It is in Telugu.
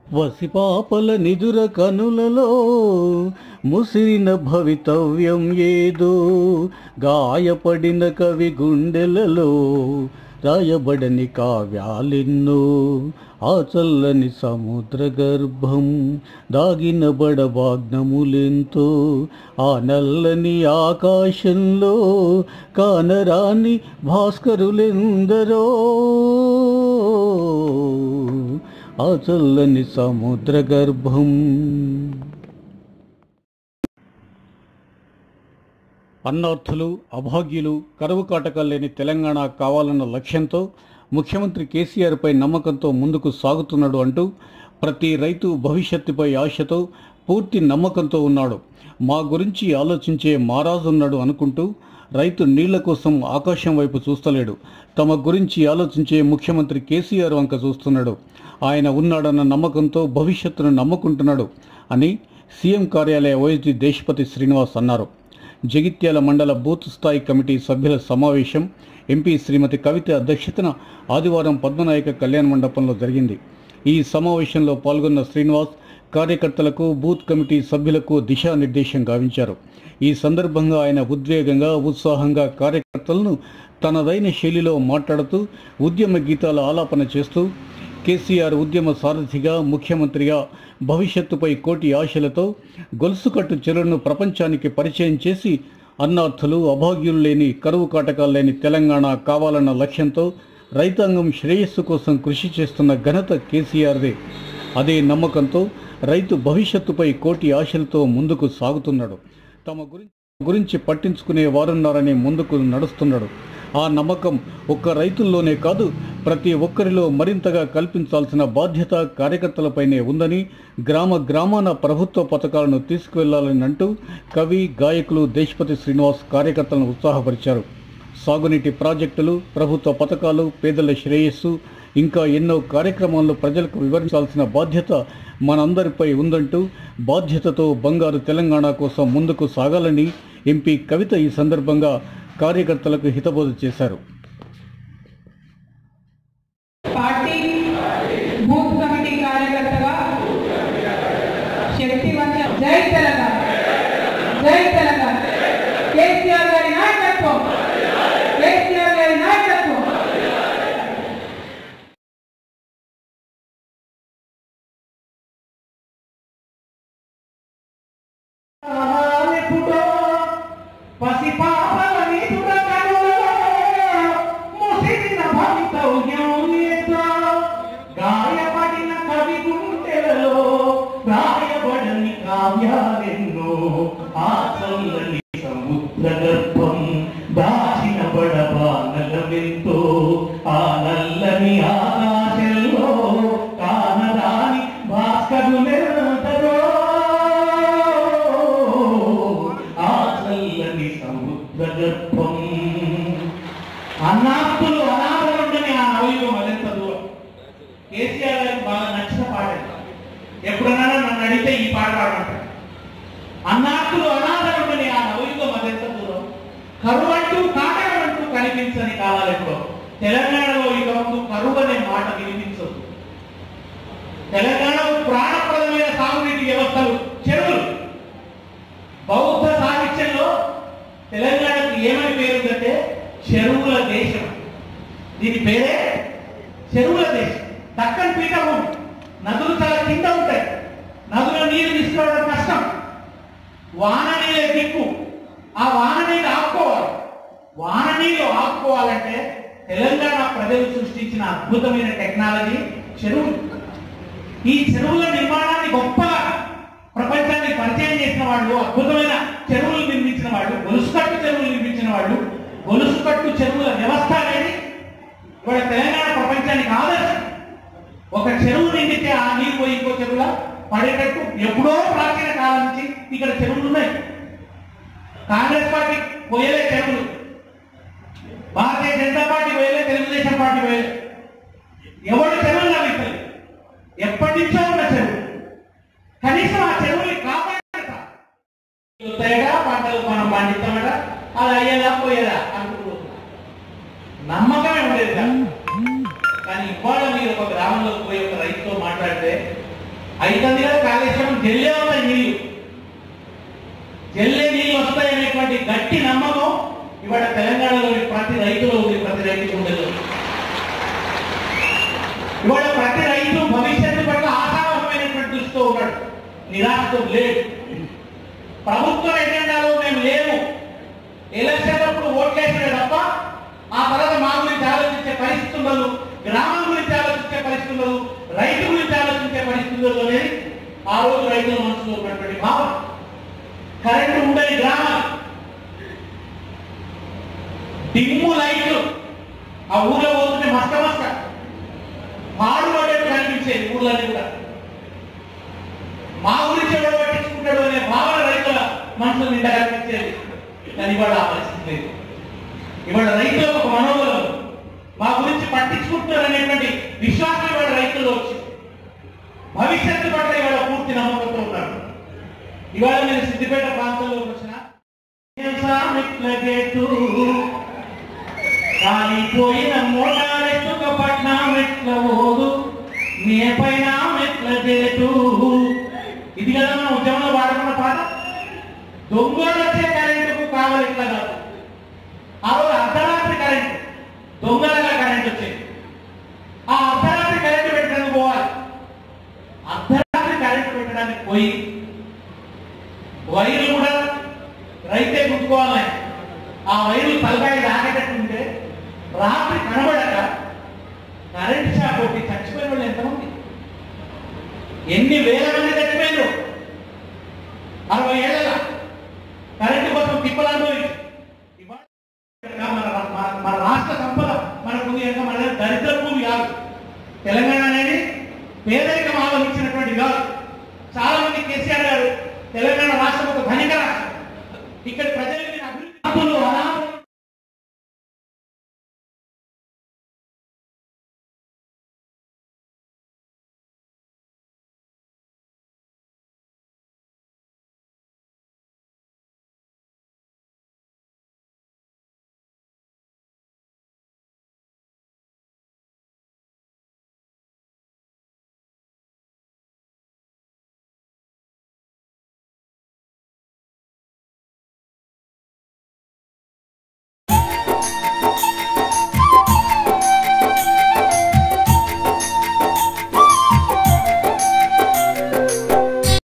వసిపాపల నిదుర కనులలో ముసిరిన భవితవ్యం ఏదో గాయపడిన కవి గుండెలలో రాయబడని కావ్యాలెన్నో ఆ చల్లని సముద్ర గర్భం దాగిన బడవాగ్నములెంతో ఆ నల్లని ఆకాశంలో కానరాని భాస్కరులెందరో ఆ చల్లని సముద్ర గర్భం అన్నార్థులు అభాగ్యులు కరువు కాటకాలు లేని తెలంగాణ కావాలన్న లక్ష్యంతో ముఖ్యమంత్రి కేసీఆర్పై నమ్మకంతో ముందుకు సాగుతున్నాడు అంటూ ప్రతి రైతు భవిష్యత్తుపై ఆశతో పూర్తి నమ్మకంతో ఉన్నాడు మా గురించి ఆలోచించే మారాజున్నాడు అనుకుంటూ రైతు నీళ్ల కోసం ఆకాశం వైపు చూస్తలేడు తమ గురించి ఆలోచించే ముఖ్యమంత్రి కేసీఆర్ వంక చూస్తున్నాడు ఆయన ఉన్నాడన్న నమ్మకంతో భవిష్యత్తును నమ్ముకుంటున్నాడు అని సీఎం కార్యాలయ ఓఎస్డీ దేశపతి శ్రీనివాస్ అన్నారు జగిత్యాల మండల బూత్ స్థాయి కమిటీ సభ్యుల సమావేశం ఎంపీ శ్రీమతి కవిత అధ్యక్షతన ఆదివారం పద్మనాయక కళ్యాణ మండపంలో జరిగింది ఈ సమావేశంలో పాల్గొన్న శ్రీనివాస్ కార్యకర్తలకు బూత్ కమిటీ సభ్యులకు దిశానిర్దేశం గావించారు ఈ సందర్భంగా ఆయన ఉద్వేగంగా ఉత్సాహంగా కార్యకర్తలను తనదైన శైలిలో మాట్లాడుతూ ఉద్యమ గీతాల ఆలాపన చేస్తూ కేసీఆర్ ఉద్యమ సారథిగా ముఖ్యమంత్రిగా భవిష్యత్తుపై కోటి ఆశలతో గొలుసుకట్టు చెరువును ప్రపంచానికి పరిచయం చేసి అన్నార్థులు అభాగ్యులు లేని కరువు కాటకాలు లేని తెలంగాణ కావాలన్న లక్ష్యంతో రైతాంగం శ్రేయస్సు కోసం కృషి చేస్తున్న ఘనత కేసీఆర్దే అదే నమ్మకంతో రైతు భవిష్యత్తుపై కోటి ఆశలతో ముందుకు సాగుతున్నాడు తమ గురించి గురించి పట్టించుకునే వారున్నారని ముందుకు నడుస్తున్నాడు ఆ నమ్మకం ఒక్క రైతుల్లోనే కాదు ప్రతి ఒక్కరిలో మరింతగా కల్పించాల్సిన బాధ్యత కార్యకర్తలపైనే ఉందని గ్రామ గ్రామాన ప్రభుత్వ పథకాలను తీసుకువెళ్లాలని అంటూ కవి గాయకులు దేశపతి శ్రీనివాస్ కార్యకర్తలను ఉత్సాహపరిచారు సాగునీటి ప్రాజెక్టులు ప్రభుత్వ పథకాలు పేదల శ్రేయస్సు ఇంకా ఎన్నో కార్యక్రమాలను ప్రజలకు వివరించాల్సిన బాధ్యత మనందరిపై ఉందంటూ బాధ్యతతో బంగారు తెలంగాణ కోసం ముందుకు సాగాలని ఎంపీ కవిత ఈ సందర్భంగా కార్యకర్తలకు హితబోధ చేశారు పార్టీ బూత్ కమిటీ కార్యకర్తగా శక్తివంత జై తెలంగాణ జై తెలంగాణ కేసీఆర్ గారి నాయకత్వం కేసీఆర్ గారి నాయకత్వం పుటో పసిపాపలని దురకనులో ముసిరిన భవితవ్యం ఏదో గాయపడిన కవి గుండెలలో గాయపడని కావ్యాలెన్నో ఆ చల్లని సముద్ర గర్భం దాచిన బడబానలమెంతో ఆ నల్లని ఆకాశంలో కానరాని భాస్కరులెందరో ఆ చల్లని సముద్ర గర్భం అన్నాత్తులు అనాథలుండని ఆ నవయుగం అదెంత దూరం కేసీఆర్ గారికి బాగా నచ్చిన పాట ఇది. ఎప్పుడన్నా నన్ను అడిగితే ఈ పాట పాడమంటాడు అన్నాత్తులు అనాథలుండని ఆ నవయుగం అదెంత దూరం కరువు అంటూ కాటకం అంటూ కనిపించని కాలాలు ఎప్పుడో తెలంగాణలో ఇక ముందు కరువు అనే మాట వినిపించదు తెలంగాణలో ప్రాణప్రదమైన సాగునీటి వ్యవస్థలు చెరువులు బౌద్ధ సాహిత్యంలో తెలంగాణకు ఏమని పేరుందంటే చెరువుల దేశం దీని పేరే చెరువుల దేశం దక్కన్ పీఠభూమి నదులు చాలా కింద ఉంటాయి నదుల నీరు తీసుకోవడం కష్టం వాన నీళ్ళే దిక్కు ఆ వాన నీళ్ళు ఆపుకోవాలి వాన నీళ్ళు ఆపుకోవాలంటే తెలంగాణ ప్రజలు సృష్టించిన అద్భుతమైన టెక్నాలజీ చెరువులు ఈ చెరువుల నిర్మాణాన్ని గొప్పగా ప్రపంచానికి పరిచయం చేసిన వాళ్ళు అద్భుతమైన చెరువులు నిర్మించిన వాళ్ళు గొలుసుకట్టు చెరువులు నిర్మించిన వాళ్ళు గొలుసుకట్టు చెరువుల వ్యవస్థ అనేది ఇవాళ తెలంగాణ ప్రపంచానికి ఆదర్శం ఒక చెరువు నిండితే ఆ నీరు పోయి ఇంకో చెరువుల పడేటట్టు ఎప్పుడో ప్రాచీన కాలం నుంచి ఇక్కడ చెరువులు ఉన్నాయి కాంగ్రెస్ పార్టీ పోయలే చెరువులు భారతీయ జనతా పార్టీ పోయలే తెలుగుదేశం పార్టీ పోయలే ఎవరు చెరువులు నవ్వుతారు ఎప్పటి నుంచో ఉన్న చెరువు కనీసం ఆ చెరువుని కాపాడట వస్తాయట పంటలు మనం పండిస్తామట అది అయ్యేదా పోయేదా అనుకుంటూ నమ్మకమే ఉండేది కాదు కానీ ఇవాళ మీరు ఒక గ్రామంలోకి పోయి ఒక రైతుతో మాట్లాడితే అవుతుంది కదా కాళేశ్వరం జల్లే వస్తాయి నీళ్ళు జల్లే నీళ్ళు వస్తాయి అనేటువంటి గట్టి నమ్మకం ఇవాళ తెలంగాణలోని ప్రతి రైతులో ఉంది ప్రతి రైతు ఉండదు ఇవాళ ప్రతి రైతు భవిష్యత్తు పట్ల ఆశావహమైనటువంటి దృష్టితో ఉన్నాడు నిరాశతో లేడు ప్రభుత్వ ఎజెండాలో మేము లేము ఎలక్షన్ అప్పుడు ఓట్లేసే తప్ప ఆ తర్వాత మా గురించి ఆలోచించే పరిస్థితి ఉండదు గ్రామం గురించి ఆలోచించే పరిస్థితి ఉండదు రైతు గురించి ఆలోచించే పరిస్థితి ఉండదు అనేది ఆ రోజు రైతుల మనసులో ఉన్నటువంటి భావన కరెంటు ఉండని గ్రామాలు డిమ్ము లైట్లు ఆ ఊర్లో పోతుంటే మస్క మస్క మాడు పడేట్టు కనిపించేది ఊర్లన్నీ కూడా మా గురించి ఎవరు పట్టించుకుంటాడు అనే భావన రైతుల మనసులో నిండా కనిపించేది కానీ ఇవాళ ఆ పరిస్థితి లేదు ఇవాళ రైతులకు ఒక మనోబలం మా గురించి పట్టించుకుంటున్నారు అనేటువంటి విశ్వాసం ఇవాళ రైతుల్లో వచ్చింది భవిష్యత్తు పట్ల ఇవాళ పూర్తి నమ్మకంతో ఉన్నారు ఇవాళ నేను సిద్దిపేట ప్రాంతంలోకి వచ్చిన మెట్లగేటు కాలిపోయిన మోటారెట్టుక పట్నం మెట్ల ఓదు నీ పైన మెట్ల చేటు ఇది కదా మనం ఉద్యమంలో వాడుకున్న పాట దొంగలు వచ్చే కరెంటుకు కావాలి ఇట్లా కాదు ఆ రోజు అర్ధరాత్రి కరెంటు దొంగలుగా కరెంట్ వచ్చేది ఆ అర్ధరాత్రి కరెంటు పెట్టడానికి పోవాలి అర్ధరాత్రి కరెంటు పెట్టడానికి పోయి వైర్లు కూడా రైతే గుర్తుకోవాలి ఆ వైర్లు తలకాయ దాగేటట్టుంటే రాత్రి కనబడక కరెంట్ షాక్ కొట్టి చచ్చిపోయిన వాళ్ళు ఎంతమంది ఎన్ని వేల మంది చచ్చిపోయారు అరవై ఏళ్ళ కరెంటు కోసం తిప్పలాంటి ఇవాళ మన మన- మన రాష్ట్ర సంపద మనకు ఉంది కనుక మన దగ్గర దరిద్ర భూమి కాదు తెలంగాణ